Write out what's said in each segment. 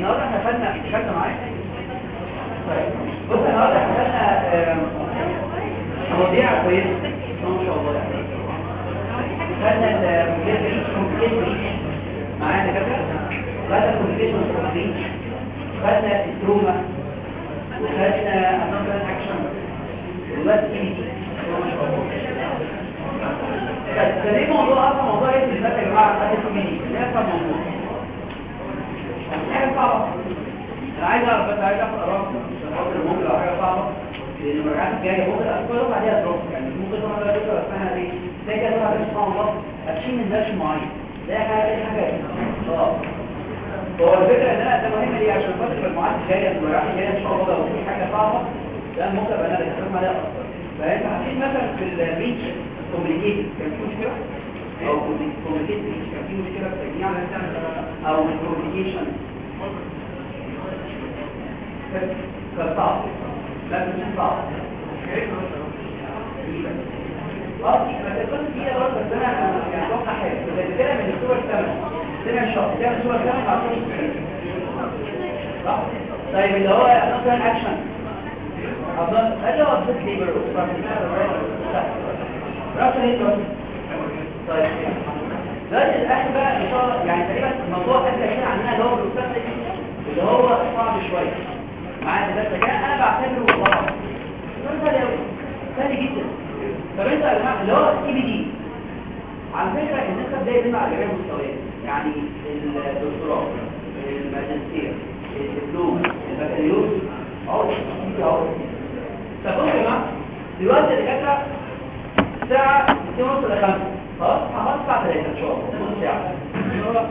النهارده احنا خدنا خدنا معايا طيب بص النهارده احنا خدنا مواضيع كويسه ما شاء الله خدنا الكومبليكيشن معانا كده خدنا الكومبليكيشن خدنا التروما وخدنا النظر اكشن والوقت ما شاء الله فده موضوع اصلا موضوع ايه اللي يا جماعه خدت مني ده موضوع حاجه صعبه انا عايز اعرف بس عايز اخد اراء عشان خاطر ممكن لو حاجه صعبه لان المراجعات الجايه ممكن اذكر عليها دروب يعني ممكن تقعد على فكره اسمها ايه زي كده تقعد سبحان الله اشيل من درس معين ده حاجه دي حاجه اه هو الفكره ان انا ده مهم ليه عشان خاطر المجموعات الجايه المراجعات الجايه ان شاء الله لو في حاجه صعبه ده ممكن ابقى انا بتكلم عليها اكتر فانت هتشيل مثلا في الريتش كوميونيكيت كان في مشكله او كوميونيكيت كان في مشكله في التجميع او الكوميونيكيشن كان صعب لازم يكون صعب اه ما تكونش فيها برضه بس انا يعني اتوقع حاجه اذا بتتكلم من الصور الثمن سمع شخص كام صور ثمن عشان صح طيب اللي هو مثلا اكشن اظن اللي هو الصوت ليبر راسه ايه طيب دلوقتي الاخر بقى ان شاء الله يعني تقريبا الموضوع ده كده عندنا اللي هو بيستخدم اللي هو صعب شويه معايا ده كده انا بعتبره صعب سهل قوي سهل جدا طب انت يا جماعه اللي هو السي بي دي على فكره النسبه دي بتبقى على جميع المستويات يعني الدكتوراه الماجستير الدبلوم البكالوريوس اهو دي اهو طب بصوا يا جماعه دلوقتي الدكاتره الساعه 2:30 ل 5 خلاص هحط الساعه 3 ان شاء الله نص ساعه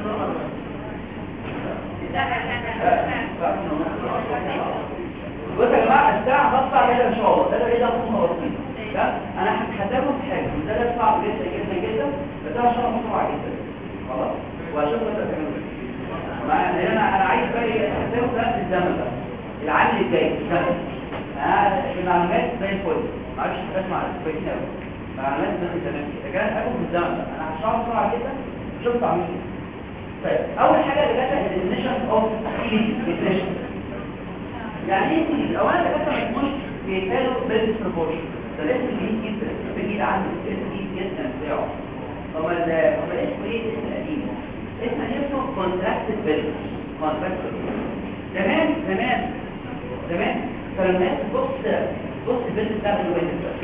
بصوا يا جماعه الساعه هطلع كده ان شاء الله ده كده هم واقفين لا انا هتكلموا في حاجه ده صعب جدا جدا جدا بس انا شرح بسرعه جدا خلاص واشوف انت تعمل ايه انا انا عايز بقى احسبه في نفس الزمن ده العام اللي جاي الزمن انا المعلومات زي الفل معلش بسمع كويسين قوي معلومات زي الزمن ده كان اخد في الزمن ده انا هشرح بسرعه جدا شوف تعمل ايه طيب اول حاجه اللي جاتها الديفينيشن اوف ديفينيشن يعني ايه دي اولا ده كده مش بيتقالوا بيزنس بروبورشن ده لازم يجي جدا بيجي عنده لازم يجي جدا بتاعه هو ال هو اسمه ايه اسم قديم اسم اسمه كونتراكتد بيزنس كونتراكتد زمان زمان زمان كانوا الناس بص بص البيزنس ده اللي هو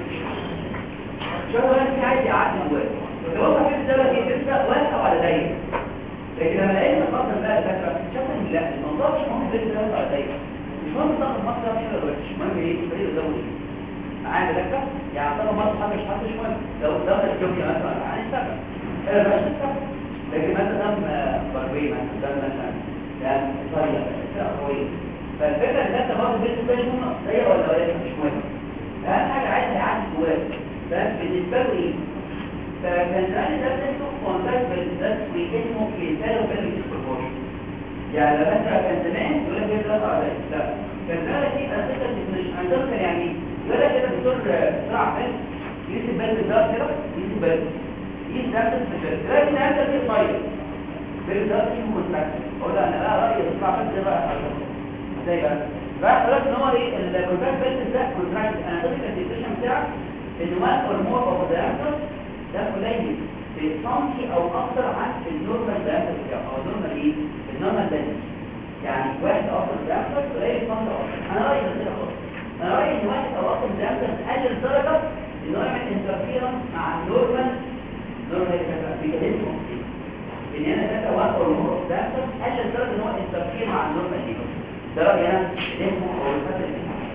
شو هو انت عايز يعدي جواه فهو في الدوله دي بتبقى واسع ولا ضيق لكن لما لقينا الفضل بقى الفكره شفنا ان لا الموضوع مش مهم البيزنس ده ولا ضيق مش مهم ضغط مصر مش ولا مش مهم ايه فريق الدولي معايا لك يعني طبعا مصر حاجه مش حاجه مش مهم لو دخل الجمله مثلا عن السبب انا بلاش السبب لكن مثلا دم بربيه مثلا دم مثلا يعني طريقه قويه فالفكره ان انت برضه بيت مش مهم ضيق ولا ضيق مش مهم اهم حاجه عايز يعدي جواك ده بالنسبه له ايه فكان زمان ده اسمه كونتاكت بالذات واسمه كيتالو بالديسبروبورشن يعني مثلا كان زمان يقول لك ايه ثلاثة على لا كان زمان في اساسا مش عندهم كان يعني يقول لك كده دكتور صراع فين يجيب بالك ده كده يجيب بالك يجيب ده بس كده لكن انت في طيب بالك ده اسمه كونتاكت اقول لا انا لا رايي صراع فين ده بقى ازاي بقى بقى خلاص ان هو ايه الكونتاكت بس ده كونتاكت انا ضد الديفينيشن بتاعك ان وان اور مور اوف ذا ده قليل بسنتي او اكتر عن النورمال دايمتر بتاعه او النورمال ايه النورمال دايمتر يعني واحد اكتر دايمتر قليل سنتي اكتر انا رايي كده خالص انا رايي ان واحد او اكتر دايمتر تقلل درجه ان هو يعمل انترفيرنس مع النورمال نورمال ميكانيزم ان انا كده واحد او مور دايمتر قلل درجه ان هو انترفير مع النورمال ده رايي انا اسمه او الفتره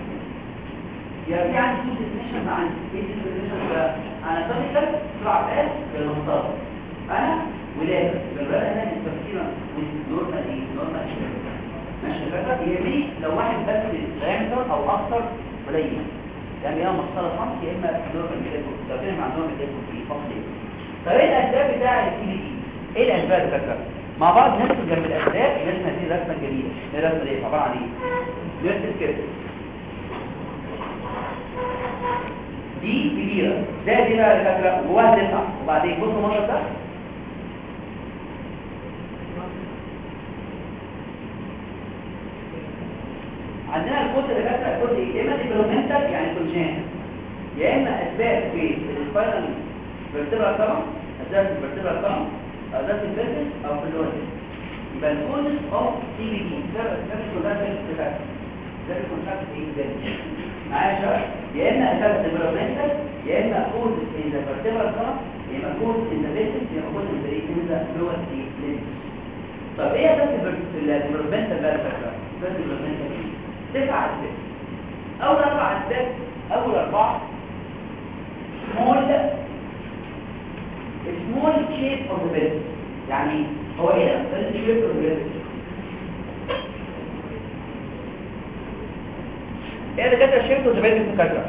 يعني في عندي تو ديفينيشن مع عندي ايه ديفينيشن بقى انا تونيكال سرعه بال بالمنطقه انا ولاده بالبلد انا التفكير نورمال ايه نورمال ماشي الفكره هي دي لو واحد بس دايمتر او اكتر قليل يعني يا مسطره خمس يا اما نورمال كده لو كده مع نورمال كده في فقط طب ايه الاسباب بتاع السي بي ايه الاسباب الفكره مع بعض نرسم جنب الاسباب نرسم هذه الرسمه الجميله الرسمه دي عباره عن ايه نرسم كده دي كبيرة ده دي بقى الفكرة جواها تسعة وبعدين بصوا المنظر ده عندنا الكود اللي كاتبه الكود ايه يا اما ديفلوبمنتال يعني كونجين يا اما اسباب في الفاينل فيرتبرال طبعا اسباب في الفيرتبرال طبعا او اسباب في الفيرتس او في اللور يبقى الكود اوف سي بي دي ده ده كلها في ده الكونتراكت ايه ده معايا يا شباب يا اما اسباب ديفلوبمنتال يا اما كود ان ذا فيرتبرال طبعا يا اما كود ان ذا فيرتس يا اما كود ان ذا ايه ان ذا لور دي طب ايه اساس الديفلوبمنتال بقى الفكره اساس الديفلوبمنتال تسعة أسباب أول أربع أسباب أول أربعة small small shape of the bed يعني هو إيه ده؟ ده shape of the bed إيه ده كده shape of the bed في كذا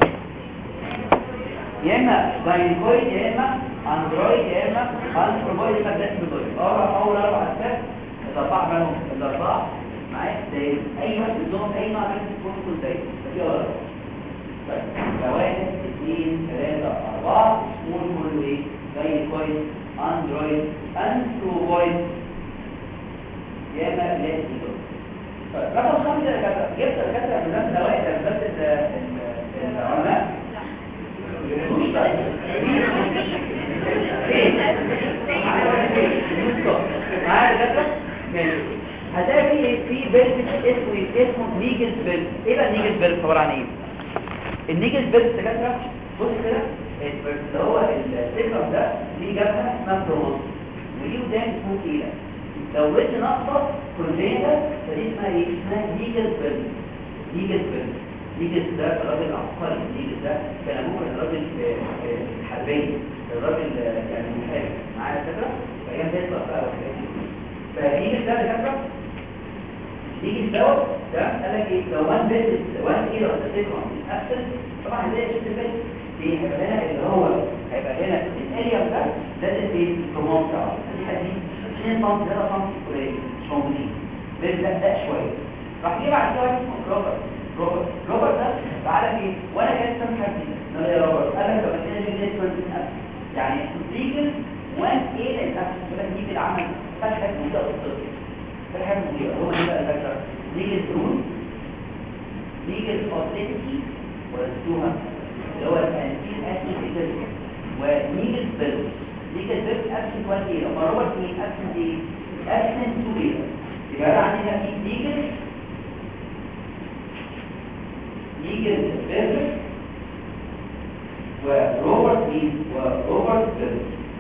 يا إما جاينكويد يا إما أندرويد يا إما أنثروبويد يا إما ديسبيدويد أول أربع أسباب الأربعة منهم الأربعة معايا زي اي واحد منهم اي نوع من الكونسول زي في ولا طيب واحد اثنين ثلاثة أربعة سمول كله ايه زي كويس اندرويد انتروبويد يا اما لازم طيب رقم خمسة يا كابتن جبت الكابتن من نفس الوقت بس العلماء مش طيب معايا يا كابتن ماشي هتلاقي في في بيلد اسمه اسمه نيجل بيلد ايه بقى النيجل بيلد عباره عن ايه النيجل بيلد دكاتره بص كده اللي هو السيجنال ده ليه جبهه اسمها بروموس وليه قدام اسمه كيلا لو ودت نقطه كليه فدي اسمها ايه اسمها نيجل بيلد نيجل بيلد نيجل ده الراجل العبقري نيجل ده كان ابوه الراجل حربي الراجل يعني محارب معايا فكره فهي بتطلع بقى فنيجل ده دكاتره يجي الدواء ده قال لك ايه لو وان بيت وان كيلو تسيكون افسد طبعا هنلاقي شفت البيت هيبقى هنا اللي هو هيبقى هنا الاريا ده لازم ايه الكروموم بتاعه دي حديد 2 سم 3 سم قليل مش موجودين لازم لا ده شويه راح جه بعد كده اسمه روبرت روبرت روبرت ده تعالى ايه وانا كان سامع كده يا روبرت قال لك طب انا دي نسبه يعني ليجل وان ايه الافسد يقول لك دي بالعمل فتحت منطقه الصدر فتحت منطقه هو دي بقى الفكره ليجل رول ليجل اوثنتيتي ورسوها اللي هو الانتين اسيد ونيجل بيل ليجل بيل ابسنت وان ايه لما روبرت مين ابسنت ايه ابسنت تو ايه يبقى انا عندي هنا في ليجل ليجل بيل وروبرت مين وروبرت بيل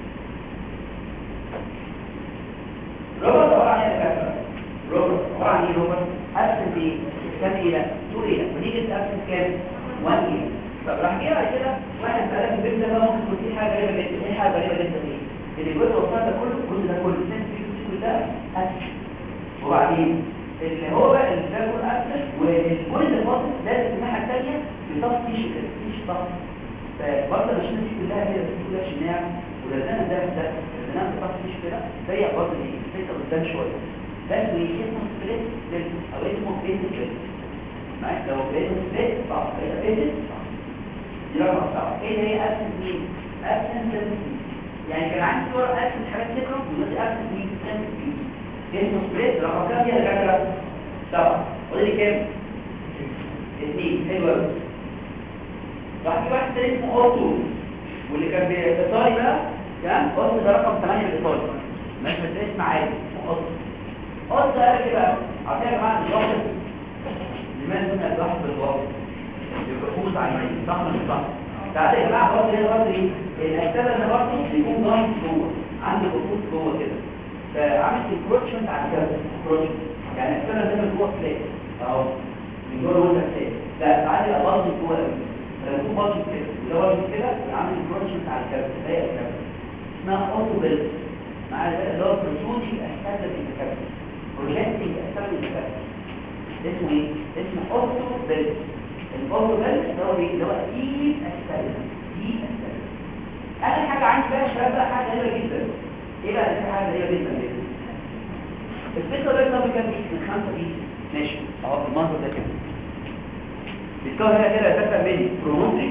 روبرت عباره عن ايه يا روبرت عباره عن ايه روبرت ابسنت ايه كام ايه تو ايه ونيجي ابسنت كام 1 ايه طب راح جه بعد كده واحد سالك البنت ده ممكن تكون في حاجه غريبه جدا ايه حاجه غريبه جدا ايه اللي الجزء وصل ده كله الجزء ده كله الجزء ده ابسنت وبعدين اللي هو بقى اللي ده يكون ابسنت والجزء اللي فاضل لازم الناحيه الثانيه بيطفي تيشو كده تيشو طفي فبرضه الماشين دي كلها هي دي كلها شناع ولازم ده ده لازم تطفي تيشو كده زي برضه ايه الفكره قدام شويه ده اسمه سبليت سبليت او اسمه بيت سبليت معاك لو بيت سبليت صح هيبقى بيت صح دي رقم صح ايه هي ابسنت مين ابسنت يعني كان عندي صور ابسنت حاجات كده ودلوقتي ابسنت مين ابسنت اسمه سبليت رقم كام يا دكاتره سبعه ودي كام اثنين حلو قوي راح في واحد تاني اسمه اوتو واللي كان بايطالي بقى كام اوتو ده رقم 8 بالايطالي ماشي بس اسم عادي اسمه اوتو قلت قال كده عطيه يا جماعه الواحد لماذا هنا الواحد بالواحد يفوز على المريض صح ولا مش صح تعالى يا جماعه برضه هنا برضه ايه الاكتاب اللي برضه بيكون ضايف جوه عنده خطوط جوه كده فعامل انكروتشمنت على الكابل انكروتشمنت يعني الاكتاب اللي من جوه فلات اهو من جوه وانت فلات لا تعالى يبقى برضه جوه قوي لما يكون برضه كده وده برضه كده عامل انكروتشمنت على الكابل زي الكابل اسمها اوتو بيلد مع اللي هو بروتودي احساس الكابل بروجكتنج اسباب النفاق اسمه ايه؟ اسمه اوتو بيلد الاوتو بيلد اللي هو ايه؟ اللي هو ايد اسباب ايد اسباب اخر حاجه عندي بقى شباب بقى حاجه غريبه جدا ايه بقى دي حاجه غريبه جدا جدا الفكره ده طب كام بيس من خمسه بيس ماشي اهو المنظر ده كده بيتكون هنا كده فكره بين بروموتريك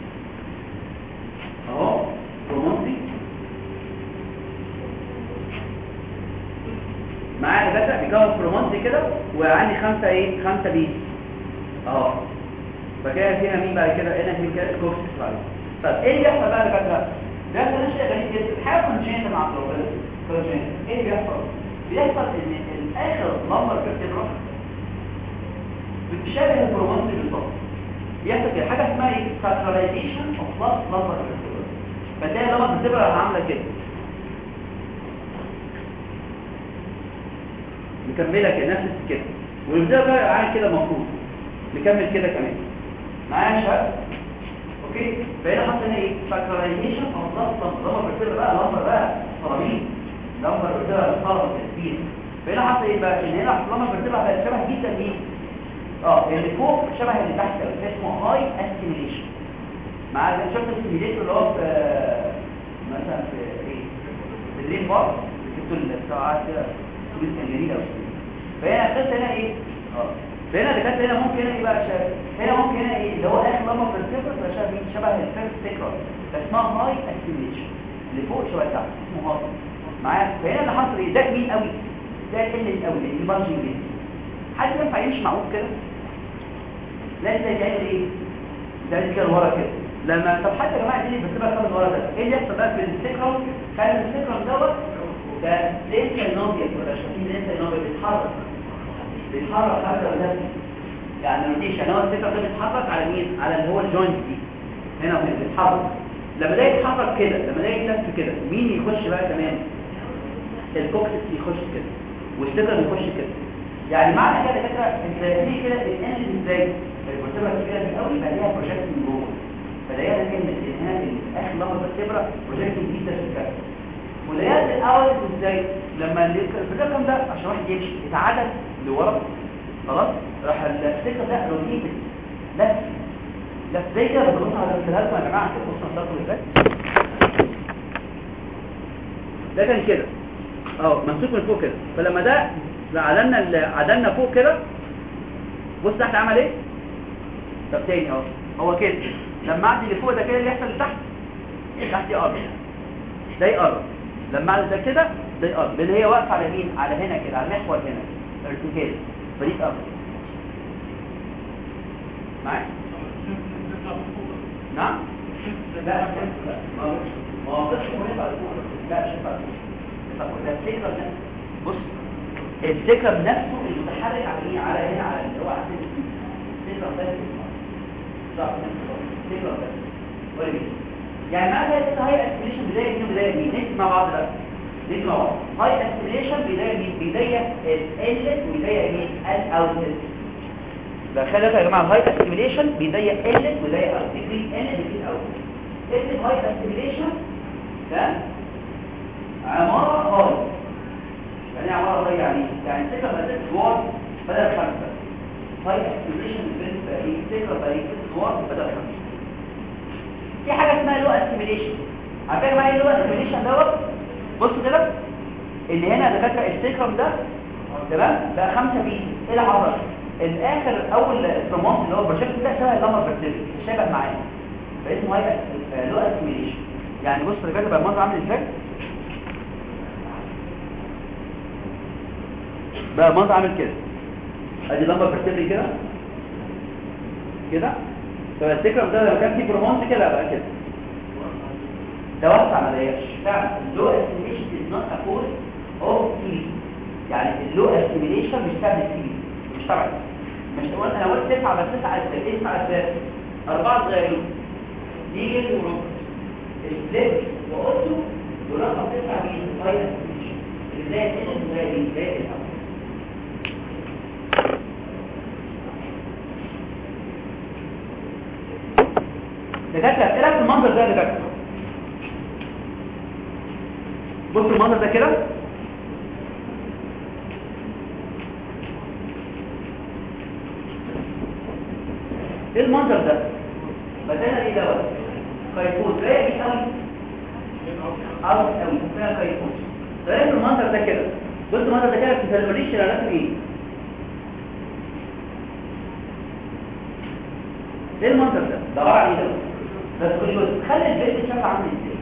اهو بروموتريك معايا دكاتره بيكون برومونتي كده وعندي خمسه ايه خمسه بيس اه فكده فيها مين بعد كده هنا في كده الكوكسيس بعد طب ايه اللي بيحصل بقى دكاتره ده كان شيء غريب جدا حاجه كونجنت مع البروبلم كونجنت ايه اللي بيحصل بيحصل ان الاخر لمبر فيرتبرا بتشابه البرومونتي بالظبط بيحصل كده حاجه اسمها ايه ساكراليزيشن اوف لاست لمبر فيرتبرا فتلاقي لمبر فيرتبرا عامله كده مكمله كده نفس كده والبدايه بقى عامل كده المفروض نكمل كده كمان معايا يا شباب اوكي بقينا حاطين هنا ايه ساكراليزيشن او ضغط لمبر فيرتبرا بقى لمبر بقى صرامين لمبر فيرتبرا صار تثبيت بقينا حاطط ايه بقى ان هنا لمبر فيرتبرا بقت شبه جدا مين اه اللي فوق شبه اللي تحت اسمه هاي اسيميليشن مع شفت الاسيميليشن اللي هو في مثلا في ايه في اللين بار جبتوا الساعات كده كان جميل قوي فهنا خدت هنا ايه اه فهنا اللي كانت هنا ممكن هنا ايه بقى شبه هنا ممكن هنا ايه اللي هو اخر لمبه في السيفر ده شبه مين شبه الفيرست سيكرال اسمها هاي اسيميليشن اللي فوق شبه تحت اسمه هاي معايا فهنا اللي حصل ايه ده كبير قوي ده قلت قوي دي بانجنج جدا حد ينفع يمشي معقول كده لازم يتعمل ايه ده كده ورا كده لما طب حتى يا جماعه دي بتبقى خالص ورا ده ايه اللي يحصل بقى في السيكرال كان السيكرال دوت ده لينس نوبيا ولا شايفين لينس نوبيا بيتحرك بيتحرك حركه ده يعني روتيشن هو السيكرال ده بيتحرك على مين على اللي هو الجوينت دي هنا وهنا بيتحرك لما ده يتحرك كده لما ده يلف كده مين يخش بقى كمان الكوكسيس يخش كده والسيكرال يخش كده يعني معنى كده فكره انت دي كده الان ازاي الكتبه الكبيره دي قوي يبقى ليها بروجكت من جوه فلاقيها كلمه الانهاء اخر لحظه الكبرى بروجكت جديد في الكتاب ولاقيها الاول ازاي لما الفكره ده عشان واحد يمشي يتعدل لورا خلاص راح السكه ده روتيت لف لف زي كده بتبص على الثلاثه يا جماعه كده بصوا على ازاي ده كان كده اه ممسوك من فوق كده فلما ده عدلنا عدلنا فوق كده بص تحت عمل ايه طب تاني اهو هو كده لما اعدي اللي فوق ده كده اللي يحصل لتحت تحت يقرب ده يقرب لما اعدي ده كده ده يقرب لان هي واقفه على مين على هنا كده على المحور هنا ارتكاز فدي تقرب معايا نعم لا لا ما هو مش مهم على فوق لا مش هينفع طب ده الفكره ده بص الفكره بنفسه المتحرك على ايه على هنا على اللي هو على الفكره بس صح الفكره بس قولي يعني معنى كده هاي اسبريشن بدايه مين بدايه مين نكتب مع بعض بقى نكتب مع بعض هاي اسبريشن بدايه مين بدايه الانلت وبدايه مين الاوتلت ده خلي بالك يا جماعه الهاي اسبريشن بدايه انلت وبدايه اوت ديجري انلت ديجري اوت اكتب هاي اسبريشن ده عماره هاي يعني عمارة ضيع يعني يعني سكة بدأت دوار بدل خمسة هاي اسيميليشن بالنسبة ايه سكة بقى ايه دوار بدل خمسة في حاجة اسمها لو اسيميليشن عارفين بقى ايه لو اسيميليشن دوت بصوا كده اللي هنا دكاتره السكرم ده تمام بقى 5 بي ايه اللي حصل الاخر اول استرموس اللي هو البروجكت ده شبه اللمبر بكتيريا شبه معاه فاسمه هاي لو اسيميليشن يعني بص دكاتره بقى المنظر عامل ازاي بقى المنظر عامل كده ادي لمبه بكتيريا كده كده فالسكرم ده لو كان فيه برومونس كده بقى كده توسع ما ضيقش فعلا اللو اسيميليشن از نوت ا كوز اوف تي يعني اللو اسيميليشن مش تابع تي مش تبع مش تقول انا قلت تسعه بس تسعه اسباب تسعه اسباب اربعه صغيرين دي وربع الفليب واوتو ورقم تسعه مين فايل اسيميليشن اللي زي كده زي دي زي الاول دكاتره ايه رايك في المنظر ده يا دكاتره بص المنظر ده كده ايه المنظر ده بدأنا ايه دوت كيفوت رايق قوي عاوز قوي فيها كيفوت رايق المنظر ده كده بص المنظر ده كده في الريش الرسم ايه ايه المنظر ده ده عباره عن ايه ده بس كل جزء خلي البيت شكله عامل ازاي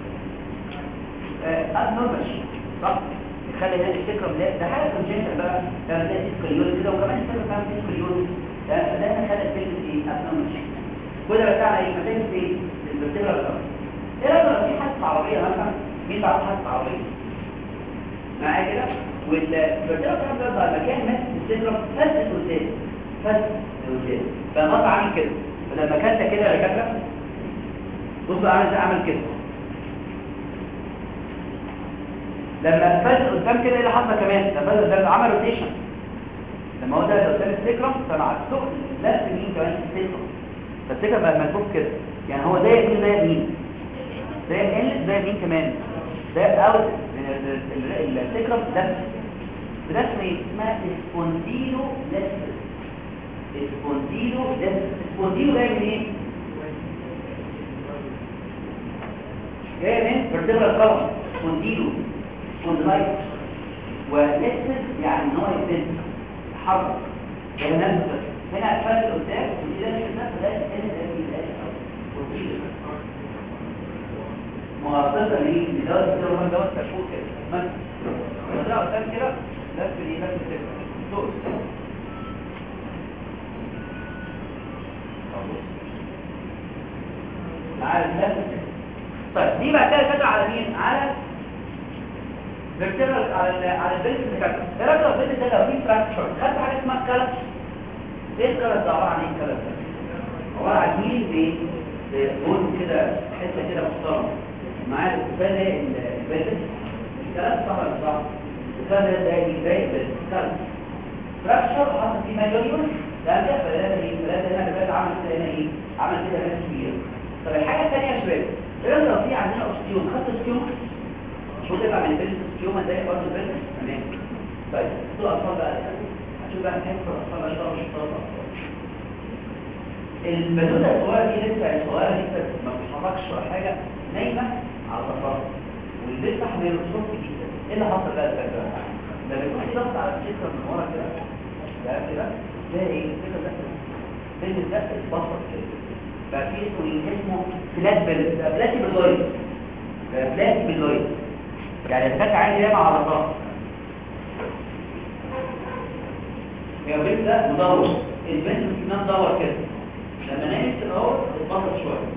ابنورمال صح يخلي هذه الفكره ده ده حاجه كونجنتال بقى لما تلاقي سكليوز كده وكمان الفكره كمان سكليوز ده فده خد الفيلم ايه ابنورمال كل ما بتاعنا ايه مكان ايه الفيرتيبرال كارد ايه لو في حادثه عربيه مثلا مين تعرف حادثه عربيه معايا كده والفيرتيبرال كارد ده بقى مكان ماسك السيرم فلت قدام فلت قدام فالنص عامل كده فلما كانت كده يا دكاتره بصوا عامل ازاي عامل كده لما فلت قدام كده ايه اللي حصل كمان لما فلت قدام عمل روتيشن لما هو ده لو قدام السيكرم فمع الثقل لف مين كمان السيكرم فالسيكرم بقى ملفوف كده يعني هو ده مين ده مين ده ال ده مين كمان ده اوت من السيكرم لف برسمه اسمها سبونديلو لف سبونديلو لف سبونديلو ده من ايه جاي من فيرتيبرال كولم سبونديلو سبوندلايت ولسه يعني ان هو يبتدي حرب جهنم هنا فرق قدام ودي ده كده فده ان مغطسه ليه لدرجه ان هو دوت تشوك كده مثلا ده قدام كده لف دي لف كده دول عارف لف طيب دي بعد كده كده على مين على فيرتيبرال على على البيت اللي كانت الراجل البيت ده لو فيه فراكشر خدت حاجه اسمها كلت ايه الكلت ده عباره عن ايه الكلت ده عباره عن ميل بون كده حته كده محترمه معاه الكفايه ده البيت الكلت صح ولا صح الكلت ده زي زي الكلت فراكشر حصل فيه ماجوريون ده ده فلاته ايه فلاته هنا البيت عمل كده هنا ايه عمل كده هنا كبير طب الحاجه الثانيه يا شباب الراجل لو في عندنا اوستيوم خدت اوستيوم شو تبقى من البيزنس يوم ازاي برضه البيزنس تمام طيب دول اطفال بقى هشوف بقى كام اطفال اشطر مش اطفال البدوده الصغيره دي لسه الصغيره لسه ما بتتحركش ولا حاجه نايمه على الظهر والبيت حمل صوت جدا ايه اللي حصل بقى الفكره لما يكون في ضغط على السكر من ورا كده ده كده تلاقي ايه السكر ده البيزنس ده اتبسط كده بقى في اسمه اسمه فلات بيل ده فلاتي باللويد ده فلاتي باللويد يعني الفك عادي ياما على الظهر يا بنت ده مدور البنت ممكن مدور كده لما نامت الأول اتبطل شوية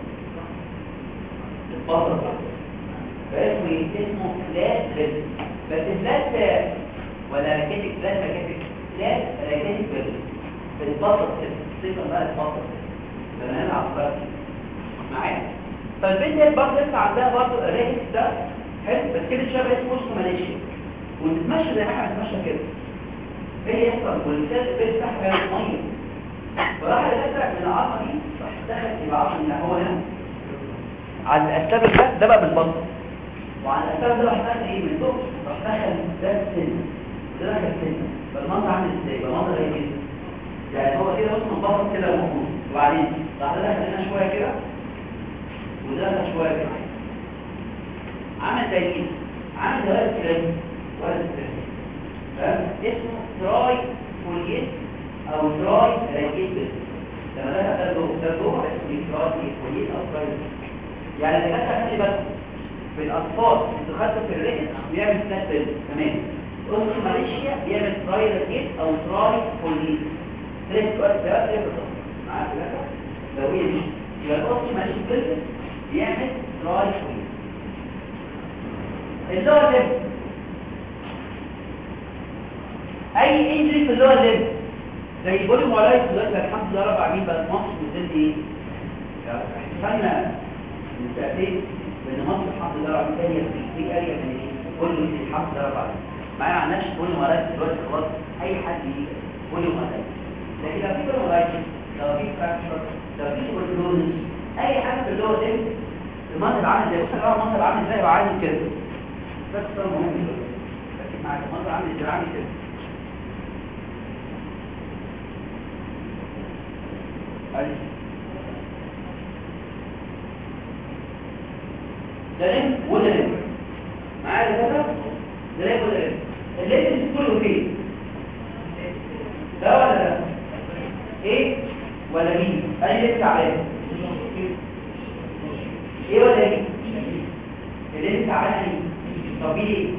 اتبطل فاسمه اسمه فلات بنت بس فلات ولا راكتك فلات راكتك فلات راكتك بنت اتبطل كده السيكون بقى اتبطل لما نام على الظهر معايا فالبنت هي برضه لسه عندها برضه الريكس ده حلو بس كده شبه اسمه اسمه ماليشيا وتتمشى زي ما احنا بنتمشى كده ايه يحصل والكتاب بيفتح بين الميه فراح الاسرع من العظمه دي راح دخل يبقى عظمه ان هو هنا على الاسباب ده ده بقى بالبطن وعلى الاسباب ده راح دخل ايه من فوق راح دخل ده السن ده دخل السن فالمنظر عامل ازاي فالمنظر ايه كده يعني هو كده اسمه البطن كده موجود وبعدين راح دخل هنا شويه كده ودخل شويه كده عمل زي مين عمل زي ولد كريم ولد كريم اسمه تراي فوليت او تراي راكيت لما ده ده ده جوه اسمه تراي فوليت او تراي يعني اللي كانت خلي بالك في الاطفال اللي خدته في الريكت بيعمل فلات بيل تمام اسمه ماليشيا بيعمل تراي راكيت او تراي فوليت ثلاث وقت ده ايه بالظبط معاك كده لو هي دي يبقى الاسم ماليشيا بيل بيعمل تراي فوليت اللور ليب اي انجري في اللور ليب زي بولي مولايت دلوقتي الحمد لله رب العالمين بقت مصر نزلت ايه احتفلنا من سنتين بان مصر الحمد لله رب العالمين في في اريا من ايه كله الحمد لله رب العالمين معايا ما عندناش بولي مولايت دلوقتي خلاص اي حد يجي بولي مولايت لكن لو في بولي مولايت لو في فراكشر لو في اوردونس اي حاجه في اللور ليب المنظر عامل زي بص المنظر عامل ازاي وعامل كده ده اختيار مهم جدا لكن مع المنظر عامل ازاي عامل كده ده لين وده لين معايا كده ده لين وده لين اللين كله فين ده ولا ده ايه ولا مين اي لسه عليه ايه ولا ايه اللي انت عملها طبيعي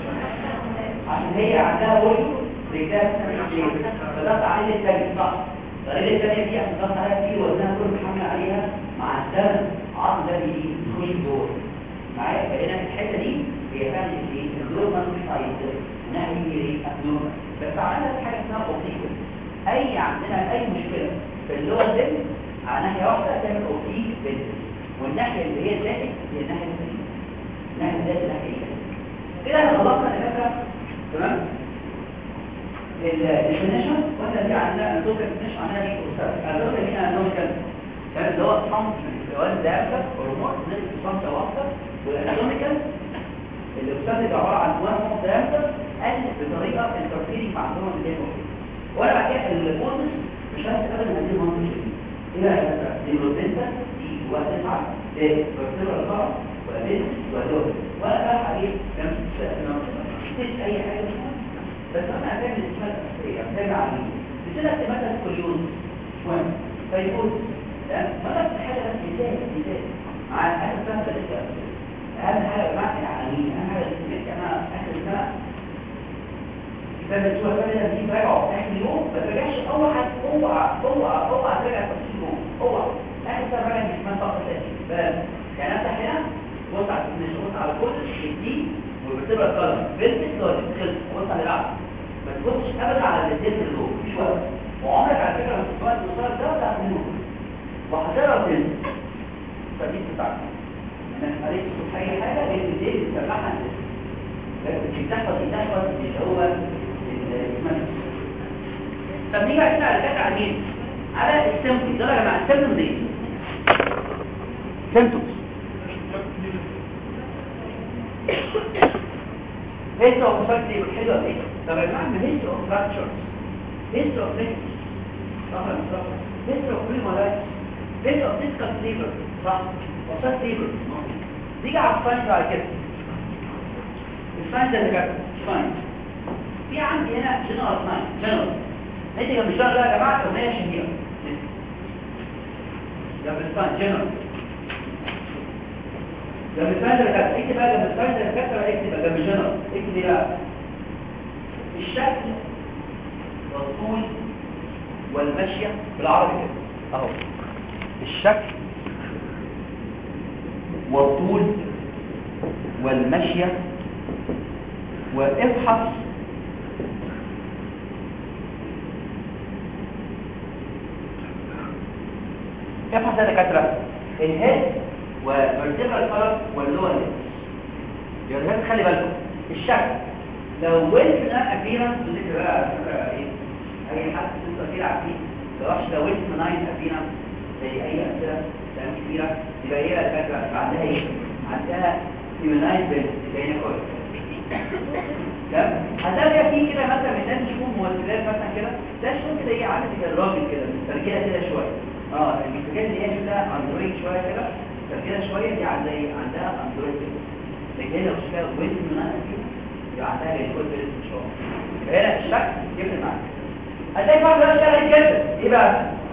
عشان هي عندها وجه رجلها فضغط عليه التاني صح العمليه الثانيه دي عشان تضغط عليها كتير وزنها كله بيحمل عليها مع الزمن عظم ده بيخش جوه معايا فهنا الحته دي هي فعلا ايه الدور ما مش عايز انها هي ايه ابنورمال بس عملنا حاجه اسمها اوبتيك اي عندنا اي مشكله في اللور ديب على ناحيه واحده تعمل اوبتيك بنت والناحيه اللي هي ذاتك هي الناحيه الثانيه الناحيه ذات الناحيه ايه كده احنا خلصنا الفكره تمام الديفينيشن واحنا دي عندنا الدكتور ديفينيشن عندنا دي استاذ الدكتور دي انا نقول كده كان اللي هو الصمت الجواز ده هرمون نسبه الصمت واحده والاناتوميكال الاستاذ اللي عباره عن واحد دايمتر قال بطريقه انترفيرنج مع الهرمون اللي هو وانا بعد كده البونس مش هستخدم هذه المنطقه دي ايه بقى دي بروتينتا دي واحد تسعه ده بروتين ولا صعب ولا بيت ولا دول ولا بقى عليه مش اي حاجه بس انا هعمل اسمها الاساسيه هتابع عليه بتبقى مثلا كل يوم مهم فيقول تمام مثلا حاجه بس مثال مثال مع اخر سنه ثالثه اهم حاجه يا جماعه العالمين اهم حاجه اللي انا اخر سنه كتاب الاسبوع ده دي راجعه اخر يوم ما ترجعش اوعى اوعى اوعى اوعى ترجع تفصيل يوم اوعى اخر سنه راجع مش اسمها فقط تاكيد بس يعني انت هنا بص على بص على كل الدي وبتبقى القلم بيزنس لوجيك خلص بص على العقل ما تبصش ابدا على الاثنين اللي جوه مش وقت وعمرك على فكره لما تسمع المصطلح ده بتاع منه وهتقرا فين فدي بتاعتك انك قريت اي حاجه لان دي بتسمعها لكن بتحفظ بتحفظ اللي هو الاسمنت طب نيجي بقى كده على كده على مين على السيمبتومز ده يا جماعه السيمبتومز دي سيمبتومز هيستو اوف فاكتي حلوه ايه طب يا جماعه هيستو اوف فراكشرز هيستو اوف نيك صح ولا مش صح هيستو اوف بريمولايتس هيستو اوف ديسكال ليبر صح وصلت ليبر نيجي على الساينز بعد كده الساينز اللي كده ساينز في عندي هنا جنرال ساينز جنرال انت جنب الشهر ده يا جماعه اغنيه شهيره جنب الساينز جنرال جنب الساينز اللي كده اكتب بقى جنب الساينز اللي كده اكتب بقى جنب جنرال اكتب ايه بقى الشكل والطول والمشيه بالعربي كده اهو الشكل والطول والمشيه وابحث ابحث يا دكاتره الهيد وفيرتيبرال كولر واللور هيد يا الهيد خلي بالكم الشكل لو ويلت ده ابيرنس اللي بقى على فكره ايه اي حد لسه كده عارفين لو واحد لو ويلت ناين ابيرنس زي اي اسئله كلام كتيره يبقى هي الفكره عندها ايه عندها هيمنايز بنت زي كويس تمام هتلاقي في كده مثلا مثال نشوف ممثلات مثلا كده ده شوف كده ايه عامل زي الراجل كده مسترجله كده شويه اه المسترجله اللي هي شكلها اندرويد شويه كده مسترجله شويه دي عندها ايه عندها اندرويد كده لكن هي لو شكلها ويز من انا دي يبقى عندها الكود بيرس ان شاء الله يبقى هنا الشكل يفرق معاك هتلاقي واحده بقى شغاله كده ايه بقى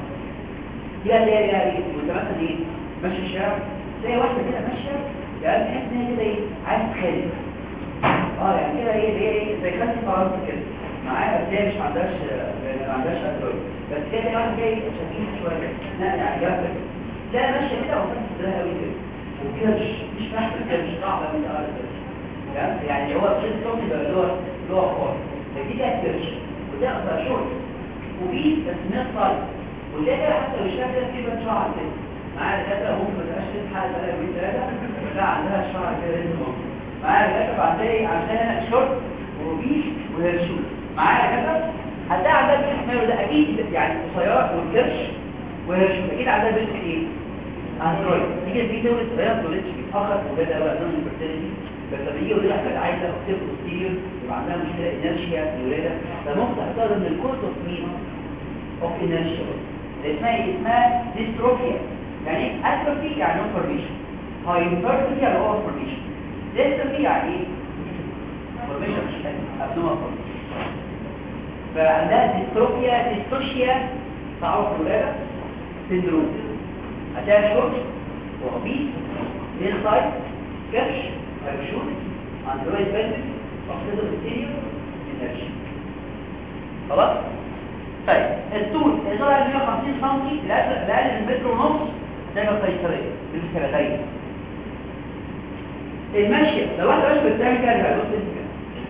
دي اللي هي ايه مثلا ايه ماشي الشارع تلاقي واحده كده ماشيه يعني تحس ان هي كده ايه عايز تخالف اه يعني كده ايه هي ايه زي كاسي فرنسا كده معايا بس هي مش ما عندهاش ما عندهاش اندرويد بس كده واحد جاي شبيه شويه لا يعني جنب لا ماشيه كده وفاهم صدرها قوي كده وكرش مش فاهم الكرش صعبه من اه الكرش يعني هو الشيء الصوت يبقى اللي هو اللي هو خالص لكن ده كرش وده اصلا شورت وفي بس ناس صاير وده كده حتى لو شاف كده في بقى شعر كده معايا دكاتره ممكن ما تبقاش تلحق بقى يومين ثلاثه لا عندها شعر كده لازم معايا دكاتره بعدين عندها شورت وروبيش وهيرشوت معايا دكاتره هتلاقي عندها بنت حمايه ده اكيد يعني قصيره والكرش وهيرشوت اكيد عندها بنت ايه اندرويد تيجي في دولة صغيره ما تولدش بيتاخر وبدا بقى نون الفيرتيليتي بس لما يجي يقول لك عايزه اكتب بوستيريور يبقى عندها مشكله انرشيا في الولاده فممكن تختار من الكورس اوف مين اوف انرشيا اسمها ايه اسمها ديستروفيا يعني اتروفي يعني نو فورميشن هايبرتروفي يعني اوفر فورميشن ديستروفي يعني ايه فورميشن مش ابنوما فورميشن فعندها ديستروفيا ديستوشيا تعرف الولاده سندروم هتلاقي شورت وقبيس لين سايد كبش هيبشوت اندرويد بنت اكسيدو ستيريو انرجي خلاص طيب الطول اللي طالع 150 سم الاقل من متر ونص ده يبقى قيصريه بالكلاتين المشي لو واحد ماشي بالتاني كده يبقى بص كده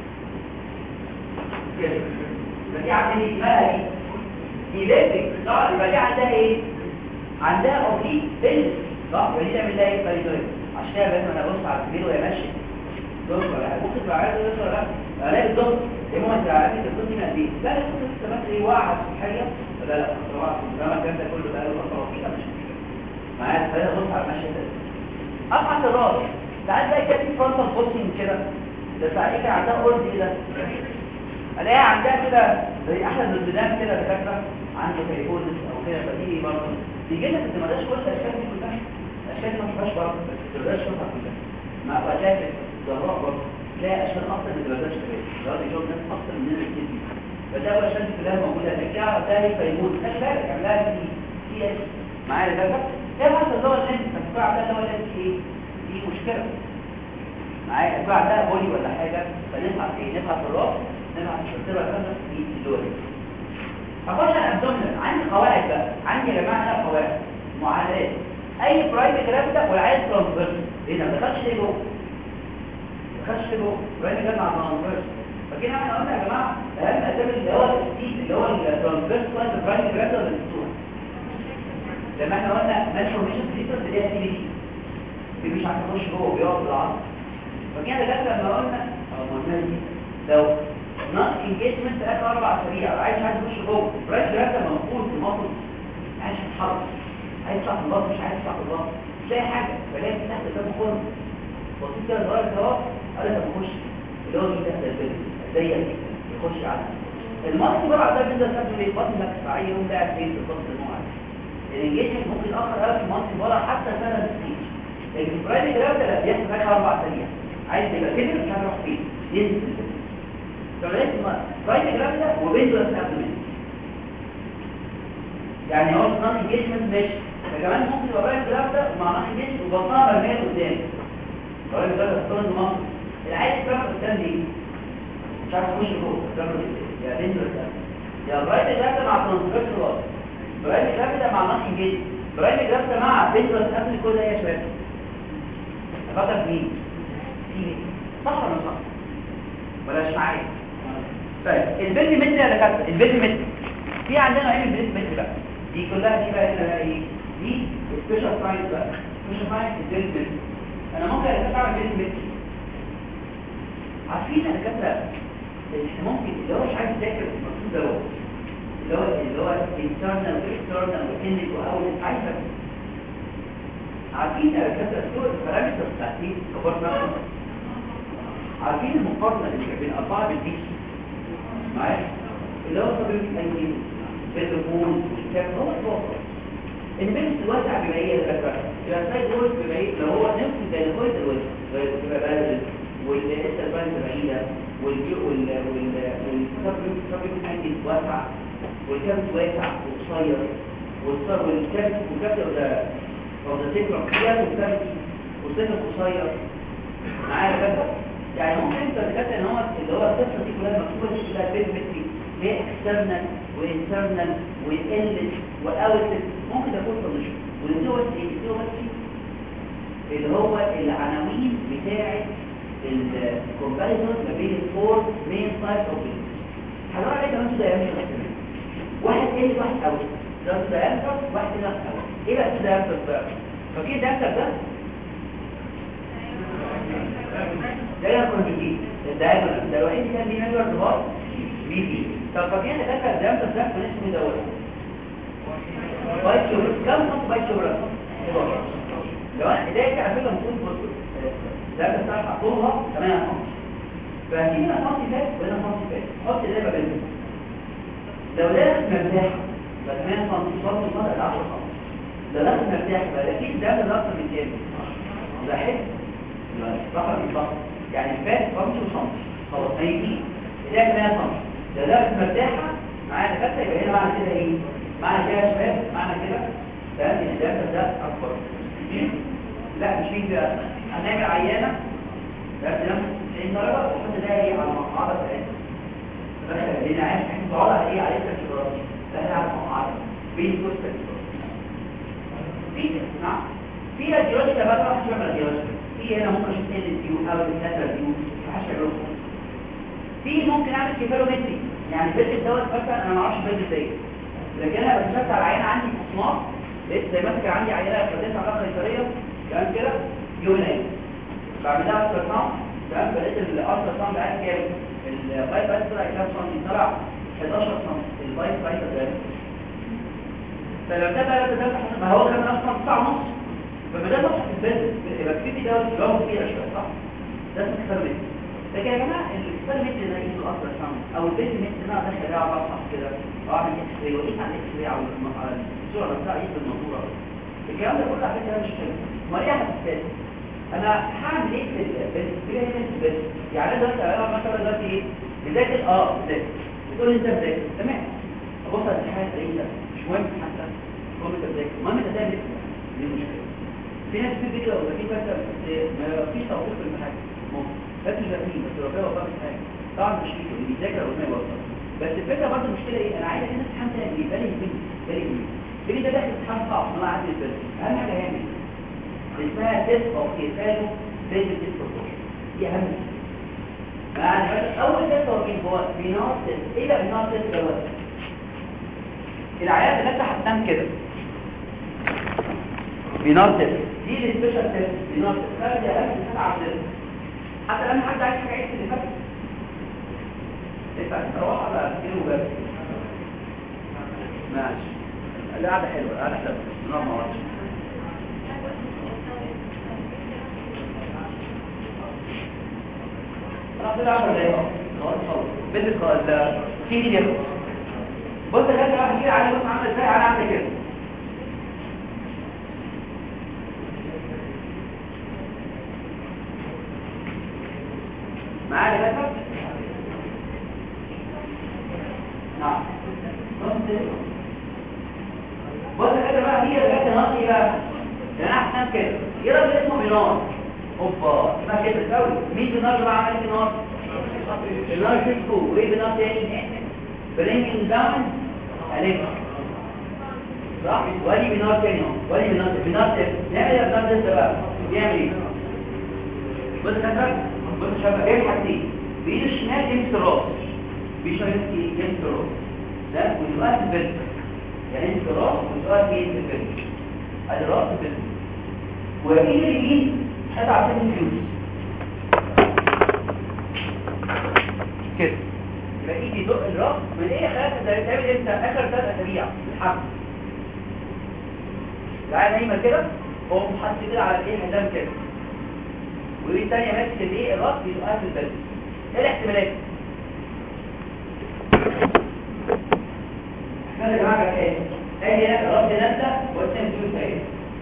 كده يبقى دي عندها ايه بقى دي دي ليبك صح يبقى دي عندها ايه عندها اوبليك بيلز صح ودي تعمل لها ايه قيصريه عشان كده لازم انا ابص على الكبير وهي ماشيه دكتور ولا حاجه ممكن تبقى عايز ولا لا الاقي الدكتور ايه مو انت عارف الدكتور دي قد ايه لا الدكتور لسه مثلا ايه واقعه صحيه لا لا طبعا ده الكلام ده كله بقى له فتره طويله مش معايا فانا ابص على المشي ده ابحث الراس ساعات بقى كده في فرونتال بوستنج كده ده ساعات كان عندها اورد ايه ده الاقيها عندها كده زي احلى من البدان كده دكاتره عنده تليفونس او كده بديهي برضه بيجي لك انت ما داش كل الاشكال دي كلها الاشكال دي ما تبقاش برضه بس ما تقدرش تشوفها كلها مع وجهات الزهراء برضه تلاقي اشكال اكتر من اللي بداش كمان ده بيجيب ناس اكتر من اللي كتير فده هو الاشكال دي كلها موجوده ترجع ده فيموت خلي بالك عملها في سي اس معايا ده ايه بس اللي هو اللي انت بتقع ده اللي هو اللي ايه دي مشكله معايا البتاع ده بولي ولا حاجه فنبعت ايه نبعت في الراس نبعت في الشرطه كذا في الدول اخش على الابدومينال عندي قواعد بقى عندي يا جماعه هنا قواعد معادلات اي برايم جراف ده والعايز ترانسفيرس ايه ده ما دخلش ليه جوه ما دخلش ليه جوه برايم جراف مع ترانسفيرس فكده احنا قلنا يا جماعه اهم اسباب اللي هو الستيل اللي هو الترانسفيرس لاين برايم جراف ده والستور لما احنا قلنا مالفورميشن فيتر اللي هي سي بي دي مش عارف يخش جوه بيقعد بالعصر فكده ده لما قلنا او قلنا دي لو نون انجيجمنت اخر اربع اسابيع عايز عايز يخش جوه برايت جراف موجود في مصر عايز يتحرك عايز يطلع في البطن مش عايز يطلع في البطن مش لاقي حاجه فلاقي تحت قدام خرم بسيط كده صغير كده قال لك بخش اللي هو مين تحت البيت ضيق جدا يخش على المصري بقى ده بينزل سبب ليه بطن لك ساعيه يوم قاعد فين في البطن الموعد الانجيجمنت ممكن يتاخر قوي في المصري بره حتى سنه ستيج لكن البرايت جراف ده بياخد اخر اربع اسابيع عايز تبقى كده مش هتروح فين ينزل فلازم رايت جراف ده وبينزل الابدومين يعني هو نون انجيجمنت ماشي فكمان ممكن يبقى رايت جراف ده مع نون انجيجمنت وبطنها مرميه قدام رايت جراف ده ستون مصر العايز جراف قدام دي مش عارف يخش جوه جراف يا بينزل يا رايت جراف ده مع ترانسفيرس راس رايت جراف ده مع نون انجيجمنت رايت جراف ده مع بينزل قبل كل ده يا شباب افكر في مين صح ولا صح ولا مش معايا طيب البيت متر يا دكاتره البيت متر في عندنا نوعين من البيت متر بقى دي كلها دي بقى هنا بقى ايه دي سبيشال ساينس بقى سبيشال ساينس البيت متر انا ممكن اعمل بيت متر عارفين يا دكاتره احنا ممكن اللي هو مش عايز يذاكر المقصود ده هو اللي هو اللي هو internal واكسترنال وكلينيك واول عايز عارفين يا دكاتره الصور البارامتر بتاعتين كبار نفسه عارفين المقارنة اللي بين أربعة بالبيس معايا اللي هو طبيب الأنجيل بالرمون والكتاب هو الواقع البيس الواسع بيبقى ايه يا دكاتره يبقى سايد وول بيبقى ايه لو هو نفس الداينامويد الواسع بيبقى بارد والإستا البارد بعيدة والبيو وال وال والسبيب السبيب الأنجيل واسع والكبد واسع وقصير والصر والكبد والكبد ده أو ده تكرم كبد والكبد والسكن قصير معايا يا دكاتره يعني ممكن انت تتكلم ان هو اللي هو القصه دي كلها مكتوبه دي كلها بيرفكتلي هي اكسترنال وانترنال وانلت واوتلت ممكن تكون سوليوشن واللي هو اللي هو اللي هو العناوين بتاعه الكومباريزون ما بين الفور مين تايب اوف هنقول عليه كمان ده يعني واحد ايه واحد اوت ده ده انتر واحد ده اوت ايه بقى ده انتر بقى فاكر ده انتر ده ده كونجوجيت الدايجونال ده الوحيد كان ليه نمبر ارتباط بي بي طب فاكرين ده كان ده ده ده من اسمه دوت بايت شوبر كم نص بايت شوبر لو انا بدايه على فكره المفروض ده ده بتاع طولها 8 سم فهتيجي هنا سم فات وهنا سم فات حط ده بقى بينهم لو ده مرتاح بقى 8 سم صوت المرة 10 سم لو ده مرتاح بقى اكيد ده ده اكتر من كام ده حلو رقم الضغط يعني فات 5 سم خلاص هيجي ده كمان سم ده ده مرتاحه معايا دكاتره يبقى هنا معنى كده ايه معنى كده يا شباب معنى كده ده ان ده ده اكبر لا مش فيه ده هنعمل عيانه ده بنفس 90 درجه وحط ده ايه على المقعده بتاعتنا لان عايز تقعد على ايه على الكتروني بقى طبعا شغل راديولوجي في هنا ممكن اشوف ال ديو او الكاتر ديو محدش يعمله في ممكن اعمل كيفالومتري يعني بيت دوت مثلا انا ما اعرفش بيت ازاي لكن انا بشتغل على عينه عندي اصناف لقيت زي مثلا كان عندي عينه بدات علاقه قيصريه كمان كده يومين بعملها الترا ساوند تمام بقيت الالترا ساوند عندي كام البايت بايت طلع كام سم طلع 11 سم البايت بايت ده فلو ده بقى ده ما هو كان اصلا 9 ونص فبدأنا نصح البيت يبقى في ده جوه فيها شويه صح ده اكسبيرمنت لكن يا جماعه الاكسبيرمنت اللي هيجي الاصل ساوند او البيزمنت اللي انا ادخل عليها على بصح كده واعمل اكس راي واقيس على الاكس راي على الصوره نفسها اقيس الموضوع الكلام ده كله على فكره مش حلو ما ايه حساسيه انا هعمل ايه في البيزمنت بس يعني انا دلوقتي انا مثلا دلوقتي ايه بذاكر اه بذاكر بتقول لي انت بذاكر تمام ابص على الحاجه تلاقيها مش مهم حتى تقول انت بذاكر المهم انت تعمل دي المشكله في ناس كتير كده ولا في فتره ما فيش توفيق في المحاكم ممكن بس مش فاهمين بس ربنا وفقك في حاجه طبعا مش فيك اللي بيذاكر ربنا يوفقه بس الفكره برضه المشكله ايه انا عايز الناس تفهم تاني ايه بالي يهمني بالي يهمني بالي ده داخل امتحان صعب انا عندي البالي اهم حاجه يعمل اسمها تيست او كيفالو بيز تيست دي اهم يعني اول تيست هو مين هو بينار تيست ايه ده بينار تيست دوت العيال اللي انت هتنام كده بينار تيست دي السبيشال تيست بينار تيست ده دي اهم حاجه عندنا حتى لما حد عايز حاجه اللي فاتت ينفع تروح على كيلو بس ماشي القعده حلوه القعده حلوه نقعد مع بعض خلاص كده 10 دقايق خلاص خلاص بنت ال في دي ياخد بص يا جدع واحد كده عليه بص عامل ازاي انا عامل كده معايا يا جدع نعم بص يا جدع بقى هي الحته ناقصه بقى يعني احسن كده ايه راجل اسمه بينار اوبا اسمها كده قوي مين بينار اللي بقى عمل بينار النار شفتو وايه بينار تاني برينجينج داون عليك صح ولي بنار تاني اهو ولي بنار بنار تاني نعمل ايه بنار ده بقى يعمل ايه بص كده بص شباب جايب حاجتين بايده الشمال يمسك الراس بيشاور ايه يمسك الراس ده ويبقى في البنت يعني يمسك الراس ويبقى في البنت ادي الراس البنت وايده اليمين هذا عشان الفيوز كده يبقى ايدي يدق الراس من ايه خلاص ده بتعمل امتى اخر ثلاث اسابيع الحمل تعالى نايمه كده هو حاطط كده على الايه حزام كده وايه الثانيه ماسك الايه الراس بيبقى في البلد ايه الاحتمالات احنا يا جماعه ايه ادي هنا الراس نازله والثاني بيقول ايه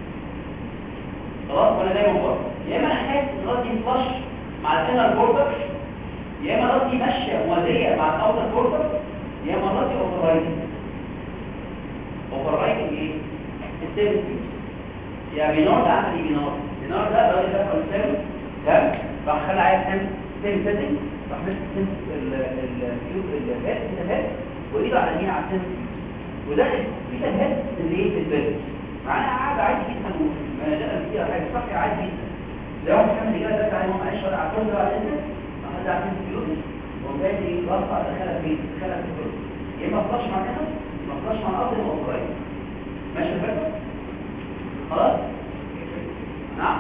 خلاص وانا دايما بره يا اما انا حاسس الراس دي فلاش مع الانر بوردر يا اما راسي ماشيه موازيه مع الاوتر كورتر يا اما راسي اوفر رايتنج اوفر رايتنج ايه السيرفيس يا بينار ده عمل ايه بينار بينار ده الراجل ده فرنساوي تمام راح خلى عايز تعمل سيم سيتنج راح مسك سيم الكيوب الهات الهات وايده على اليمين على السيم وده في الهات اللي ايه في البلد معانا قاعد عادي جدا ما ده فيها حاجه صح عادي جدا لو واحد كان رجاله ده عليهم معلش ولا على كل ده على الانترنت حد عارفين فلوس وبالتالي رفع دخلها فين دخلها في الفلوس يا اما فلاش مع كده ما فلاش مع الارض يبقى قريب ماشي الفكره خلاص نعم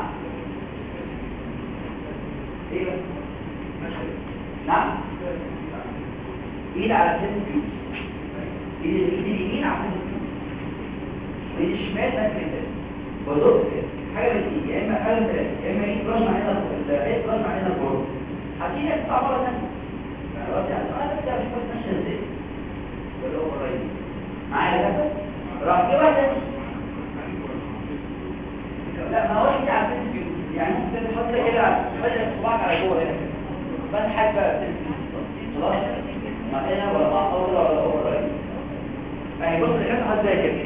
ايه بس نعم ايد على سن الفلوس ايد ايد اليمين على سن الفلوس وايد الشمال ماسك كده وضغط كده حاجه من دي يا اما حاجه من ثلاثه يا اما ايد فلاش مع هنا الايد فلاش مع هنا البورد هتيجي تطلع مره ثانيه خلاص يعني انا كده مش كويس ماشيه ازاي ولا هو قريب معايا ده راح جه واحد لا ما هو انت على الفيديو يعني ممكن تحط كده بدل صباعك على جوه هنا بس حاجه بقى خلاص ما هنا ولا مع ولا ولا هو قريب يعني بص الحته حد زي كده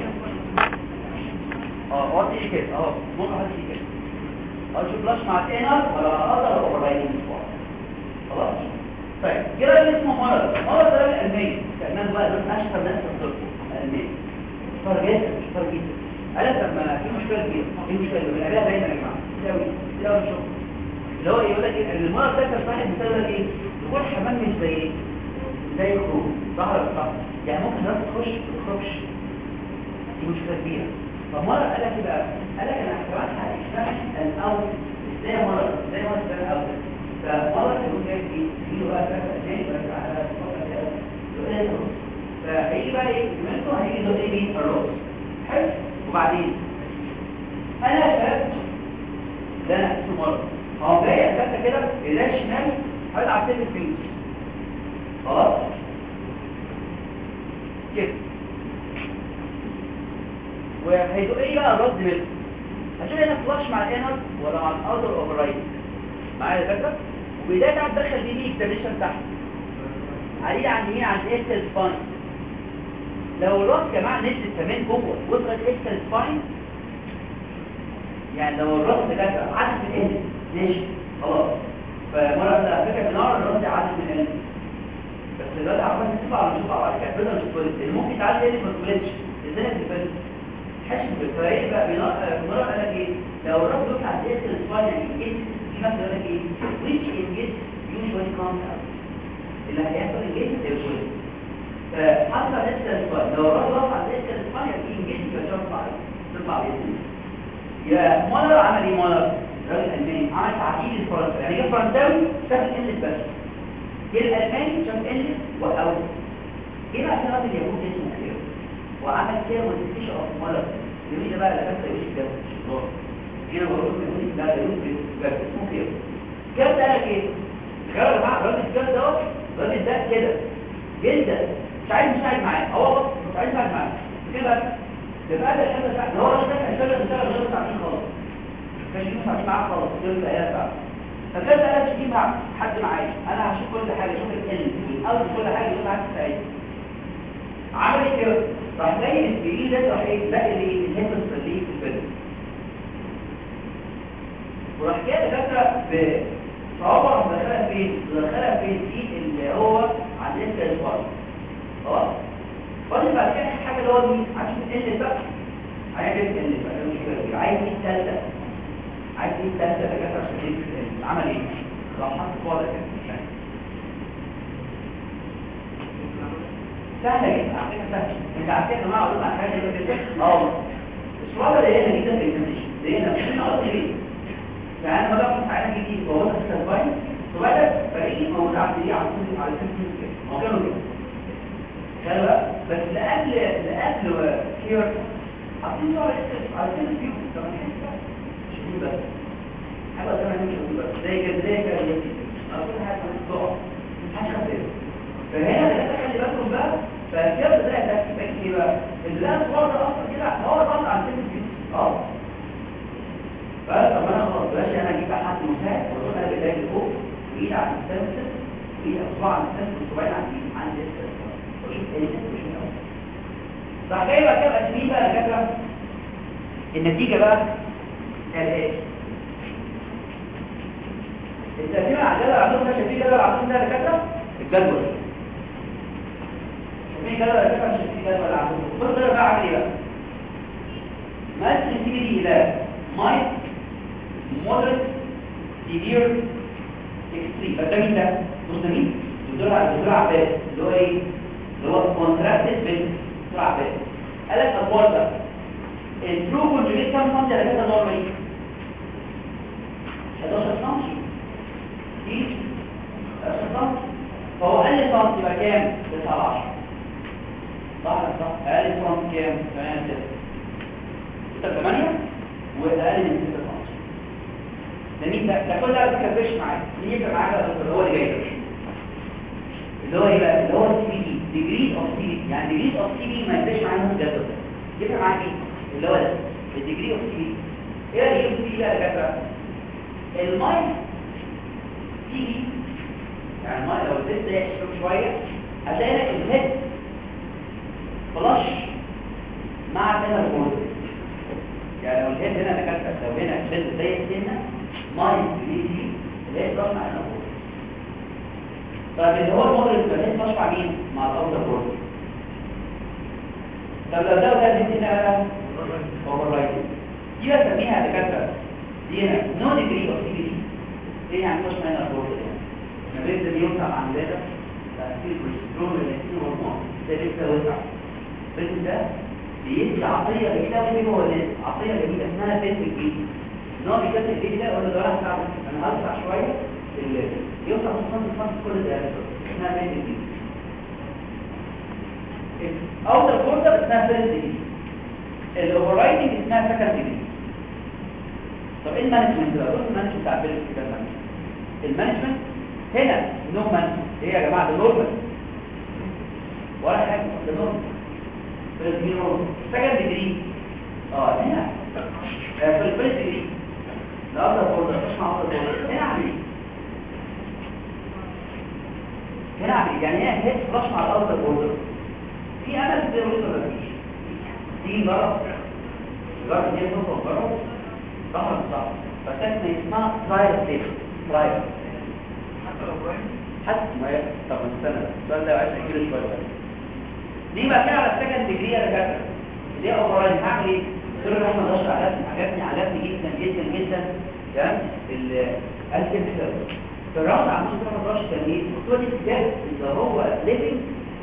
اه هو دي كده اه ممكن حد كده اه شوف فلاش مع الانر ولا اقدر ولا قريب خلاص طيب كده اللي اسمه مرض مرض ده الالماني كمان بقى دول اشهر ناس في الطب الالماني فرجات مش فرجيت قال طب ما في مشكله كبيره ايه المشكله اللي بنلاقيها دايما يا جماعه كتير قوي كتير قوي شغل اللي هو يقول لك ايه المره الثالثه صاحب بسبب ايه دخول حمام مش زي ايه زي الخروج ظهر الصح يعني ممكن الناس تخش ما تخرجش دي مشكله كبيره فمره قال لك ايه بقى قال لك انا كمان هشتغل الاول ازاي مره ازاي مره اشتغل الاول فمره كانوا جاي يجي له بقى فاكر تاني بس على فتره كده يقول لي الرز فهيجي بقى ايه منه هيجي له ايه مين الرز حلو وبعدين انا شايف ده انا اسمه مره هو جاي اساسا كده ايديه الشمال هيلعب سن الفيوز خلاص كده وهيدق ايه بقى الرد منه هشوف هنا فلاش مع الانر ولا مع الاذر اوفر رايت معايا الفكره وبدايه بقى تدخل دي دي اكستنشن تحت عليه عن يمين عند اكسل سباين لو الراس يا جماعه نزلت كمان جوه وصلت اكسل سباين يعني لو الراس بجد عدت من الهند ماشي خلاص فمره على فكره بنار الراس دي عدت من الهند بس دلوقتي عمال تطلع على تطلع بعد كده بدل السكوليت اللي ممكن تعدي تاني ما تسكوليتش ازاي تتفلت حاسس بالفريق بقى بنار مره قال لك ايه لو الراس بيطلع على اكسل سباين يعني ايه دي مثلا يقول لك ايه which engage usually comes out اللي هيحصل engage هيقول فحصل اكسل سباين لو الراس وقع على اكسل سباين يعني engage يبقى تطلع تطلع باذن الله يا مولر عمل ايه مولر راجل الماني عمل تعديل الفرنساوي يعني جه فرنساوي شاف الانجليز بس جه الالماني شاف الانجليز والاول جه بقى في راجل يهودي اسمه كير وعمل كير موديفيكيشن اوف مولر اليهودي ده بقى لا بس يعيش ده هنا بقول لكم يهودي لا يهودي بس اسمه كير كير ده قال ايه تخيلوا يا جماعه الراجل كير ده الراجل ده كده جدا مش عايز يساعد معاه هو بص مش عايز يساعد معاه كده ده بقى ده الحمد لله هو الراجل ده كان شغال بيشتغل غير ساعتين خالص مش ينفع تجيب معاه خالص غير الايات بقى فكان انا تجيب مع حد معايا انا هشوف كل حاجه اشوف الكلم او كل حاجه يقول عايز تساعدني عمل ايه كده راح جاي الجديد ده راح ايه لا اللي الهيب اللي في الفيلم وراح جاي دكاتره بصوابع مدخلها فين مدخلها فين دي اللي هو عند الاسفل خلاص فاضل بعد كده حاجه اللي هو مين عشان ال بقى هيعمل ال بقى المشكله عايز ايه الثالثه عايز ايه الثالثه دكاتره عشان ايه عمل ايه راح حط صوره كده سهله جدا على فكره سهله انت عارفين يا جماعه اقول لك حاجه كده اه الصوره اللي هنا جدا في الانترنت دي هنا مش قصدي ليه فانا ما باخد حاجه جديد بقول لك التسباين وبدا فريق موجود على الدي على طول على الفيسبوك كده هو كانوا كده خلي بقى بس لقبل لقبل كير حاطين له على الفيسبوك طب ما تحس بقى مش دي بس حاجه زي ما هي مش دي بس زي كده زي كده على طول حاجه بتقع حاجه خفيفه فهنا ده خلي بالكم بقى فالكير ده ده يبقى ايه بقى اللي ده الصور ده اصلا كده هو طالع على الفيسبوك اه فطب انا خلاص بلاش انا اجيب حد مساعد واروح انا بدايه لفوق وايد على السنسر وايد اصبع على السنسر وصباعين على الايد عندي السنسر واشوف ايه السنسر واشوف الاول راح جاي بقى كده اسمين بقى دكاتره النتيجه بقى كالاتي التقسيمه على الجدول عندهم ده شايفين جدول عندهم ده دكاتره الجدول شايفين جدول دكاتره مش شايفين جدول عندهم بص ده بقى عامل ايه بقى مقسم تيجي دي الى مايك moderate severe extreme ده مين ده؟ بص ده مين؟ دكتور دكتور عباس اللي هو ايه؟ اللي هو contracted بنت دكتور عباس قال لك الأبوال ده الترو كونجوجيت كام سنتي على كده نورمالي؟ 11 سنتي دي 11 سنتي فهو أقل سنتي يبقى كام؟ 9 10 صح ولا صح؟ أقل سنتي كام؟ 8 6 8 وأقل من 6 سنتي ده مين ده ده كل ده بيكفيش معاك مين يفرق معاك ده هو اللي جاي اللي هو ايه بقى اللي هو السي بي دي ديجري اوف سي بي يعني ديجري اوف سي بي ما يفرقش معاك الجدول ده يفرق معاك ايه اللي هو ده الديجري اوف سي بي ايه اللي يجيب سي بي بقى يا دكاتره الماي سي بي يعني الماي لو الزيت ده يحسب شويه هتلاقي لك الهيد فلاش مع التنر بورد يعني لو الهيد هنا دكاتره لو هنا الهيد زي السنه ماي دي دي اللي هي بلس مع الأول طيب اللي هو الموديل اللي هي بلس مع مين؟ مع الأوتر بورد طب لو ده وده دي هنا بقى اوفر رايتنج دي بسميها دكاتره دي هنا نو ديجري اوف سي بي دي ايه يعني مش ماينر بوردر يعني ما بين ده يوسع عن ده في البروجسترون اللي فيه هرمون ده لسه وسع بس ده بيدي عطيه جديده ومين هو اللي عطيه جديده اسمها بنت جديد ان هو بيكتب الفيديو ده يقول له ده راح تعب انا هوسع شويه ال- يوسع نص سم سم كل ده اسمها بنت جديد اوتر بوردر اسمها فيرست ديجري الاوفررايدنج اسمها سكند ديجري طب ايه المانجمنت بقى بص المانجمنت بتاع البيلز كده المانجمنت هنا نو مانجمنت ايه يا جماعه ده نورمال ولا حاجه ده نورمال فيرست ديجري نورمال سكند ديجري اه هنا آه، في الفيرست ديجري ده اوتر بوردر مش مع اوتر بوردر هنا عامل ايه هنا عامل ايه يعني هنا هيت فلاش مع الاوتر بوردر في امل في الوصول ولا مفيش تيجي نجرب نجرب دي نوصل نجرب صح ولا مش صح فسكن اسمها ترايل ستيت ترايل حتى لو برايم حتى ما ي... طب استنى بس السؤال ده عايز اجيله شويه بس دي بقى كده على السكند ديجري يا دكاتره دي اوفراين هعمل ايه؟ قلت له احمد اشرف عجبني عجبني عجبني جدا جدا جدا تمام الالكين حلو في الراوند عملت احمد اشرف كان ايه؟ قلت له دي اللي هو ليفنج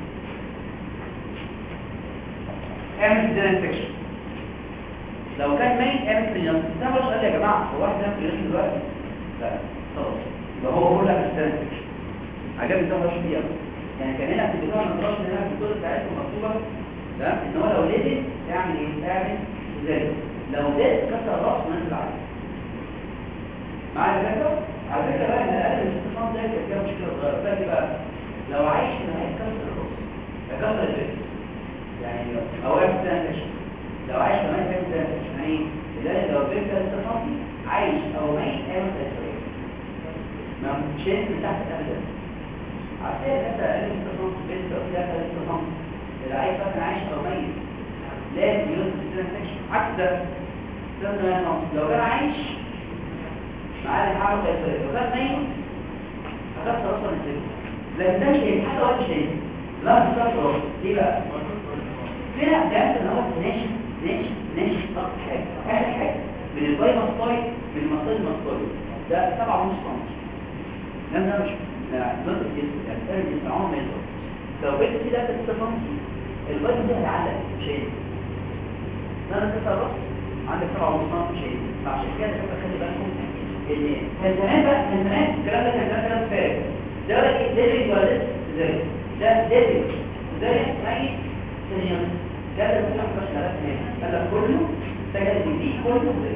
اعمل سيزاريان سكشن لو كان ميت اعمل سيزاريان ده مش قال يا جماعه هو واحد ده في دلوقتي لا خلاص يبقى هو هو لا سيزاريان سكشن عجبني ده مش دي يعني كان هنا في البتاع ما نقدرش هنا في الدكتور بتاعته مكتوبه تمام ان هو لو ليدي اعمل ايه اعمل سيزاريان لو زاد كسر الراس ننزل عليه معايا يا فكره على فكره بقى ان اقل من 6 سم ده كده مشكله صغيره فاكر بقى لو عايش في نهايه كسر الراس كسر الجسم يعني او اعمل سيزاريان لو عايش كمان كام سنه يعني لذلك لو بنت لسه صافي عايش او ميت اعمل سيزاريان ما مشيت من تحت ابدا عشان انت اقل من 6 سم بنت او فيها 3 سم اللي عايش مثلا عايش او ميت لازم يوصل سيزاريان عكس ده سيزاريان لو كان عايش معاه الحاله سيزاريان لو كان ميت هتكسر اصلا السن لكن ده شيء حتى ولا شيء لا تكسر ليه بقى فينا ده ان هو ناشف ناشف ناشف اكتر حاجه اخر حاجه من البايماستايد من المصل الماستايد ده 7 ونص سم لان ده مش نقطه الجسم يعني فرق الجسم عمره ما يظهر لو بقيت في ده 6 سم البايم ده هيعلق مش هينزل ده انا كسر راس عندك 7 ونص سم مش هينزل فعشان كده كده خلي بالكم ان كان زمان بقى كان زمان الكلام ده كان زمان كلام فارغ ده ولا ايه ديفيد ولا ده زي ده ديفيد زي ميت سنين ده اللي كنا مش عارف ايه هذا كله سجل دي كله زي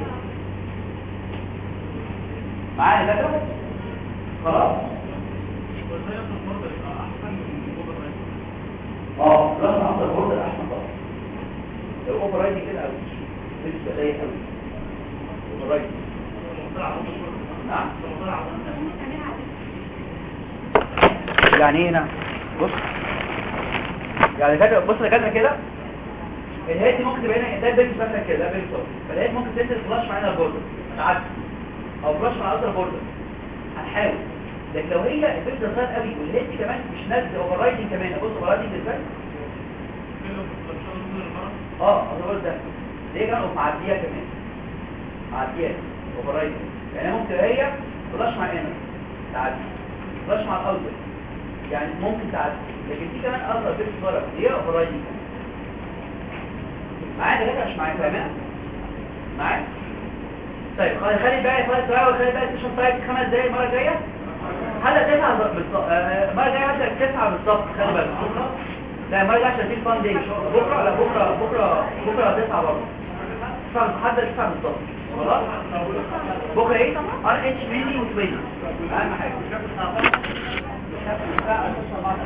معايا ده خلاص والزي اصلا برضه يبقى احسن من اوفر رايم اه رقم افضل بوردر احسن طبعا الاوفر رايد كده قوي لسه قليل قوي اوفر رايد طلع اوفر نعم طلع يعني ايه هنا بص يعني فاكر بص يا كده كده الهيد دي ممكن تبقى هنا ده بيلز مثلا كده ده بيلز فالهيد ممكن تنزل فلاش معانا البوردر تعدي او فلاش مع الاوتر بوردر هنحاول لكن لو هي البيلز صغير قوي والهيد دي كمان مش نازله اوفر رايدنج كمان بص اوفر رايدنج ازاي اه اظهر ده ليه كانوا معديه كمان معديه اوفر رايدنج يعني ممكن هي فلاش مع هنا تعدي فلاش مع الاوتر يعني ممكن تعدي لكن دي كمان اصغر بيت صغيره دي اوفر رايدنج معايا ده مش معايا تمام معايا طيب خلي خلي بقى خلي بقى وخلي بقى تشوف طيب خمس دقايق المره الجايه هلا تسعة بالظبط آه، المره الجايه هبدا تسعة بالظبط خلي بالك لا المره الجايه عشان في فان داي بكره لا بكره بكره بكره تسعة برضه تسعة هبدا تسعة بالظبط خلاص بكره ايه ار اتش ميني وتويني اهم حاجه